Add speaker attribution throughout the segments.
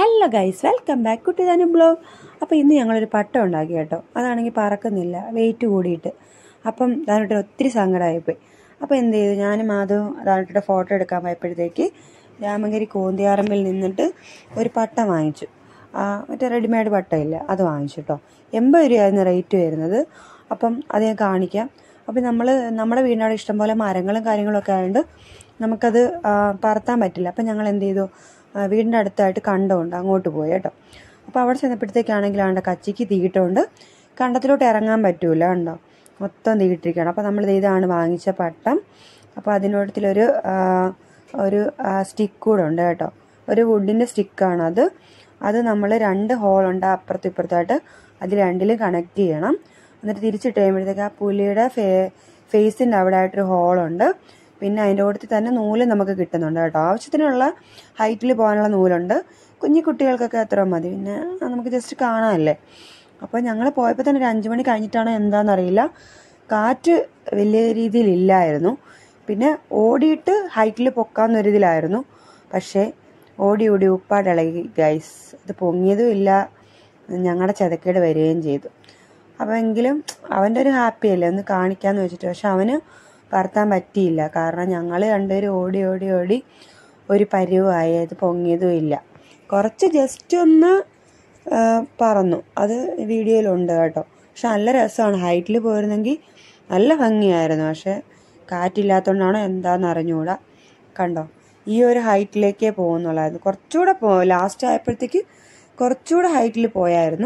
Speaker 1: hello guys welcome back കുട്ടിതാനും blog അപ്പോൾ ഇന്ന് ഞങ്ങളൊരു പട്ടം ഉണ്ടാക്കി കേട്ടോ അതാണെങ്കിൽ പറക്കുന്നില്ല വെയിറ്റ് കൂടിയിട്ട് അപ്പം ദാനുട്ടിന് ഒത്തിരി സങ്കടമായിപ്പോയി അപ്പോൾ എന്ത് ചെയ്തു ഞാനും മാധവും ദാനുട്ടിയുടെ ഫോട്ടോ എടുക്കാൻ പോയപ്പോഴത്തേക്ക് രാമങ്കരി കോന്തിയാറമ്പിൽ നിന്നിട്ട് ഒരു പട്ടം വാങ്ങിച്ചു ആ, മറ്റേ റെഡിമെയ്ഡ് പട്ടമില്ല അത് വാങ്ങിച്ചു കേട്ടോ എൺപത് രൂപയായിരുന്നു റേറ്റ് വരുന്നത് അപ്പം അത് ഞാൻ കാണിക്കാം അപ്പം നമ്മൾ നമ്മുടെ വീടിനവിടെ ഇഷ്ടംപോലെ മരങ്ങളും കാര്യങ്ങളൊക്കെ ആയതുകൊണ്ട് നമുക്കത് ആ, പറത്താൻ പറ്റില്ല അപ്പം ഞങ്ങൾ എന്ത് ചെയ്തു ആ, വീടിൻ്റെ അടുത്തായിട്ട് കണ്ടമുണ്ട് അങ്ങോട്ട് പോയി കേട്ടോ അപ്പോൾ അവിടെ ചെന്നപ്പോഴത്തേക്കാണെങ്കിൽ ആണ്ട് കച്ചിക്ക് തീയിട്ടുകൊണ്ട് കണ്ടത്തിലോട്ട് ഇറങ്ങാൻ പറ്റൂല കണ്ടോ മൊത്തം തീയിട്ടിരിക്കുകയാണ് അപ്പോൾ നമ്മൾ ഇതാണ് വാങ്ങിച്ച പട്ടം അപ്പോൾ അതിനോടത്തിലൊരു ആ, ഒരു സ്റ്റിക്ക് കൂടെ ഉണ്ട് കേട്ടോ ഒരു വുഡിൻ്റെ സ്റ്റിക്കാണ് അത് അത് നമ്മൾ രണ്ട് ഹോളുണ്ട് അപ്പുറത്തും ഇപ്പുറത്തായിട്ട് അത് രണ്ടിലും കണക്ട് ചെയ്യണം എന്നിട്ട് തിരിച്ചിട്ട് കഴിയുമ്പോഴത്തേക്ക് ആ പുലിയുടെ ഫേ ഫേസിൻ്റെ അവിടെ ആയിട്ടൊരു ഹോളുണ്ട് പിന്നെ അതിൻ്റെ കൂട്ടത്തിൽ തന്നെ നൂല് നമുക്ക് കിട്ടുന്നുണ്ട് കേട്ടോ ആവശ്യത്തിനുള്ള ഹൈറ്റിൽ പോകാനുള്ള നൂലുണ്ട് കുഞ്ഞു കുട്ടികൾക്കൊക്കെ അത്ര മതി പിന്നെ നമുക്ക് ജസ്റ്റ് കാണാമല്ലേ അപ്പോൾ ഞങ്ങൾ പോയപ്പോൾ തന്നെ ഒരു അഞ്ച് മണി കഴിഞ്ഞിട്ടാണോ എന്താണെന്നറിയില്ല കാറ്റ് വലിയ രീതിയിലില്ലായിരുന്നു പിന്നെ ഓടിയിട്ട് ഹൈറ്റിൽ പൊക്കാന്നൊരിതിലായിരുന്നു പക്ഷേ ഓടി ഓടി ഉപ്പാടിളകി ഗൈസ് അത് പൊങ്ങിയതും ഇല്ല ഞങ്ങളുടെ ചതക്കേട് വരികയും ചെയ്തു അപ്പോൾ എങ്കിലും അവൻ്റെ ഒരു ഹാപ്പി അല്ലേ ഒന്ന് കാണിക്കാന്ന് വെച്ചിട്ട് പക്ഷെ അവന് പറത്താൻ പറ്റിയില്ല കാരണം ഞങ്ങൾ രണ്ടുപേരും ഓടി ഓടി ഓടി ഒരു പരുവായി അത് പൊങ്ങിയതും ഇല്ല കുറച്ച് ജസ്റ്റ് ഒന്ന് ആ, പറന്നു അത് വീഡിയോയിലുണ്ട് കേട്ടോ പക്ഷെ നല്ല രസമാണ് ഹൈറ്റിൽ പോയിരുന്നെങ്കിൽ നല്ല ഭംഗിയായിരുന്നു പക്ഷെ കാറ്റില്ലാത്തതുകൊണ്ടാണോ എന്താണെന്ന് അറിഞ്ഞുകൂടാ കണ്ടോ ഈ ഒരു ഹൈറ്റിലേക്കേ പോകുന്നുള്ളായിരുന്നു കുറച്ചുകൂടെ പോ ലാസ്റ്റ് ആയപ്പോഴത്തേക്ക് കുറച്ചുകൂടെ ഹൈറ്റിൽ പോയായിരുന്നു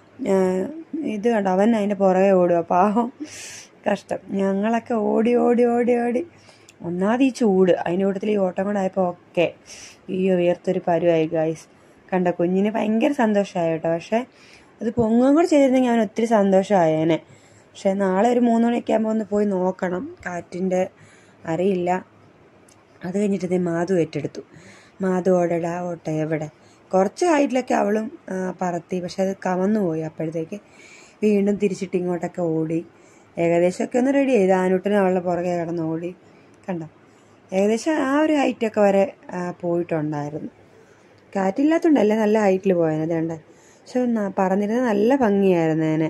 Speaker 1: ഏഹ് ഇത് കണ്ടോ അവൻ അതിൻ്റെ പുറകെ ഓടുക പാവം കഷ്ടം ഞങ്ങളൊക്കെ ഓടി ഓടി ഓടി ഓടി ഒന്നാമത് ഈ ചൂട് അതിൻ്റെ കൂട്ടത്തിൽ ഈ ഓട്ടം കൂടെ ആയപ്പോൾ ഒക്കെ ഈ ഉയർത്തൊരു പരുവായി ഗായ്സ് കണ്ട കുഞ്ഞിന് ഭയങ്കര സന്തോഷമായി കേട്ടോ പക്ഷേ അത് പൊങ്ങുകയും കൂടെ ചെയ്തിരുന്നെങ്കിൽ അവൻ ഒത്തിരി സന്തോഷമായേനെ പക്ഷേ നാളെ ഒരു മൂന്ന് മണിയൊക്കെ ആകുമ്പോൾ ഒന്ന് പോയി നോക്കണം കാറ്റിൻ്റെ അറിയില്ല അത് കഴിഞ്ഞിട്ട് ദേ മാധു ഏറ്റെടുത്തു മാധു ഓടടാ ഓട്ട എവിടെ കുറച്ച് ഹൈറ്റിലൊക്കെ അവളും ആ, പറത്തി പക്ഷെ അത് കവന്നു പോയി അപ്പോഴത്തേക്ക് വീണ്ടും തിരിച്ചിട്ട് ഇങ്ങോട്ടൊക്കെ ഓടി ഏകദേശമൊക്കെ ഒന്ന് റെഡി ആയി ആനൂട്ടിന് അവളുടെ പുറകെ കിടന്ന് ഓടി കണ്ടോ ഏകദേശം ആ ഒരു ഹൈറ്റൊക്കെ വരെ ആ, പോയിട്ടുണ്ടായിരുന്നു കാറ്റില്ലാത്തതുകൊണ്ടല്ലേ നല്ല ഹൈറ്റിൽ പോയത് അതുകൊണ്ട് പക്ഷെ ന- പറന്നിരുന്നത് നല്ല ഭംഗിയായിരുന്നു അതിനെ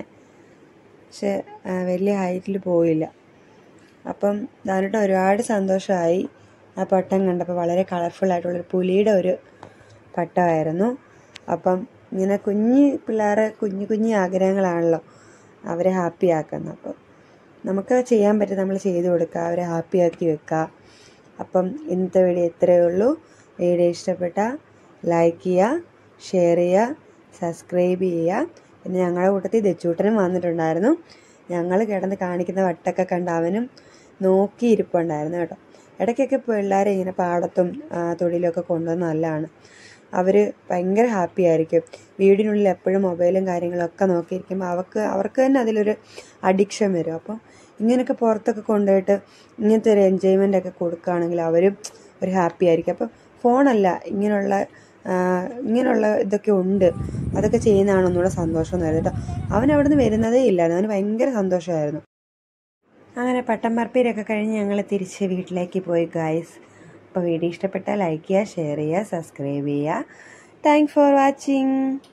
Speaker 1: പക്ഷെ ആ, വലിയ ഹൈറ്റിൽ പോയില്ല അപ്പം ദാനിട്ട് ഒരുപാട് സന്തോഷമായി ആ പട്ടം കണ്ടപ്പോൾ വളരെ കളർഫുൾ ആയിട്ടുള്ളൊരു പുലിയുടെ ഒരു പട്ടമായിരുന്നു അപ്പം ഇങ്ങനെ കുഞ്ഞ് പിള്ളേരെ കുഞ്ഞു കുഞ്ഞു ആഗ്രഹങ്ങളാണല്ലോ അവരെ ഹാപ്പി ആക്കുന്നത് അപ്പം നമുക്ക് ചെയ്യാൻ പറ്റും നമ്മൾ ചെയ്തു കൊടുക്കുക അവരെ ഹാപ്പിയാക്കി വെക്കുക അപ്പം ഇന്നത്തെ വീഡിയോ ഇത്രയേ ഉള്ളൂ വീഡിയോ ഇഷ്ടപ്പെട്ട ലൈക്ക് ചെയ്യുക ഷെയർ ചെയ്യുക സബ്സ്ക്രൈബ് ചെയ്യുക പിന്നെ ഞങ്ങളുടെ കൂട്ടത്തിൽ ദച്ചൂട്ടനും വന്നിട്ടുണ്ടായിരുന്നു ഞങ്ങൾ കിടന്ന് കാണിക്കുന്ന വട്ടൊക്കെ കണ്ട് അവനും നോക്കി ഇരിപ്പുണ്ടായിരുന്നു കേട്ടോ ഇടയ്ക്കൊക്കെ പിള്ളേരെ ഇങ്ങനെ പാടത്തും ആ, തൊടിയിലൊക്കെ കൊണ്ടുവന്ന് നല്ലതാണ് അവർ ഭയങ്കര ഹാപ്പി ആയിരിക്കും വീടിനുള്ളിൽ എപ്പോഴും മൊബൈലും കാര്യങ്ങളൊക്കെ നോക്കിയിരിക്കുമ്പോൾ അവർക്ക് അവർക്ക് തന്നെ അതിലൊരു അഡിക്ഷൻ വരും അപ്പോൾ ഇങ്ങനെയൊക്കെ പുറത്തൊക്കെ കൊണ്ടുപോയിട്ട് ഇങ്ങനത്തെ ഒരു എൻജോയ്മെൻ്റ് ഒക്കെ കൊടുക്കുകയാണെങ്കിൽ അവരും ഒരു ഹാപ്പി ആയിരിക്കും അപ്പം ഫോണല്ല ഇങ്ങനെയുള്ള ആ, ഇങ്ങനെയുള്ള ഇതൊക്കെ ഉണ്ട് അതൊക്കെ ചെയ്യുന്നതാണ് ഒന്നുകൂടെ സന്തോഷം എന്ന് പറയുന്നത് കേട്ടോ അവൻ അവിടെ നിന്ന് വരുന്നതേ ഇല്ലായിരുന്നു അവന് ഭയങ്കര സന്തോഷമായിരുന്നു അങ്ങനെ പട്ടം പറപ്പീരൊക്കെ കഴിഞ്ഞ് ഞങ്ങൾ തിരിച്ച് വീട്ടിലേക്ക് പോയി ഗായ്സ് അപ്പോൾ വീഡിയോ ഇഷ്ടപ്പെട്ടാൽ ലൈക്ക് ചെയ്യുക ഷെയർ ചെയ്യുക സബ്സ്ക്രൈബ് ചെയ്യുക താങ്ക്സ് ഫോർ വാച്ചിങ്